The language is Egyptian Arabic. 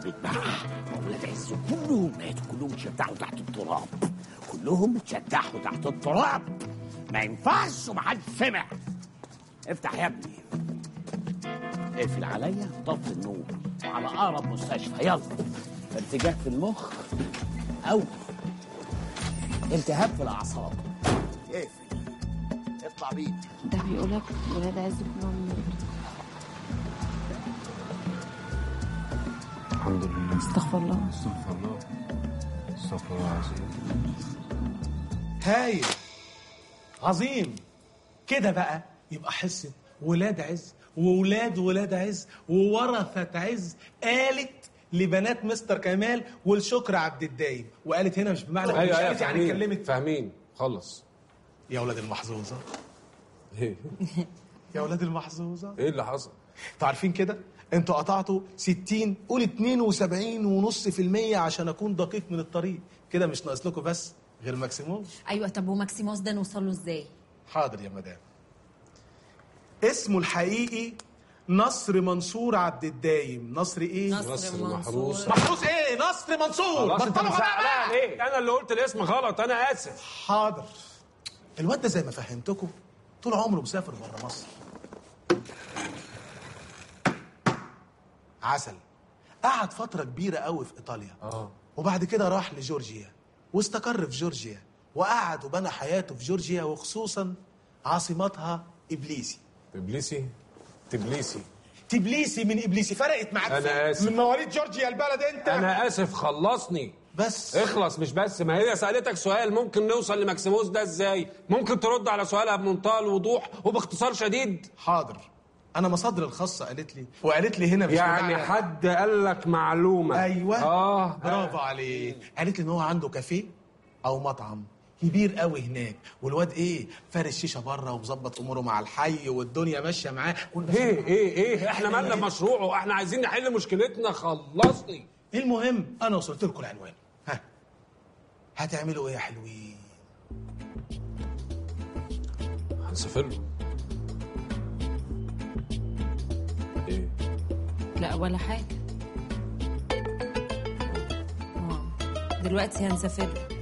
ثابت بقى اولاد عز كلهم ماتوا كلهم اتشدحوا تحت التراب كلهم اتشدحوا تحت التراب ما ينفعش ومحدش سمع افتح يا ابني اقفل عليا طفي النور وعلى اقرب مستشفى يلا ارتجاج في المخ او التهاب في الاعصاب اقفل اطلع بينا ده بيقولك ولاد عز كلهم ماتوا الحمد لله استغفر الله استغفر الله استغفر الله العظيم هايل عظيم كده بقى يبقى حصة ولاد عز وولاد ولاد عز وورثة عز قالت لبنات مستر كمال والشكر عبد الدايم وقالت هنا مش بمعنى مش ايوه ايوه قالت يعني فاهمين اتكلمت فاهمين خلص يا ولاد المحظوظة ايه يا ولاد المحظوظة ايه اللي حصل؟ انتوا عارفين كده انتوا قطعتوا 60 قول 72 ونص في المية عشان اكون دقيق من الطريق كده مش ناقص لكم بس غير ماكسيموس ايوه طب وماكسيموس ده نوصل له ازاي حاضر يا مدام اسمه الحقيقي نصر منصور عبد الدايم نصر ايه نصر محروس محروس ايه نصر منصور خلاص انت بطلوا مسقلها غلابة. ليه؟ انا اللي قلت الاسم غلط انا اسف حاضر الواد ده زي ما فهمتكم طول عمره مسافر بره مصر عسل قعد فترة كبيرة قوي في إيطاليا اه وبعد كده راح لجورجيا واستقر في جورجيا وقعد وبنى حياته في جورجيا وخصوصا عاصمتها إبليسي ابليسي تبليسي تبليسي من إبليسي فرقت معاك أنا فين؟ آسف. من مواليد جورجيا البلد أنت انا اسف خلصني بس اخلص مش بس ما هي سالتك سؤال ممكن نوصل لماكسيموس ده ازاي ممكن ترد على سؤالها بمنتهى الوضوح وباختصار شديد حاضر أنا مصادر الخاصة قالت لي وقالت لي هنا مش يعني بمعنى- حد قال لك معلومه ايوه اه برافو عليك قالت لي ان هو عنده كافيه او مطعم كبير قوي هناك والواد ايه فارش شيشه بره ومظبط اموره مع الحي والدنيا ماشيه معاه ايه ايه ايه احنا مالنا بمشروعه احنا عايزين نحل مشكلتنا خلصني المهم انا وصلت لكم العنوان ها هتعملوا ايه يا حلوين هنسافر له ايه لا ولا حاجه آه. دلوقتي هنسافر له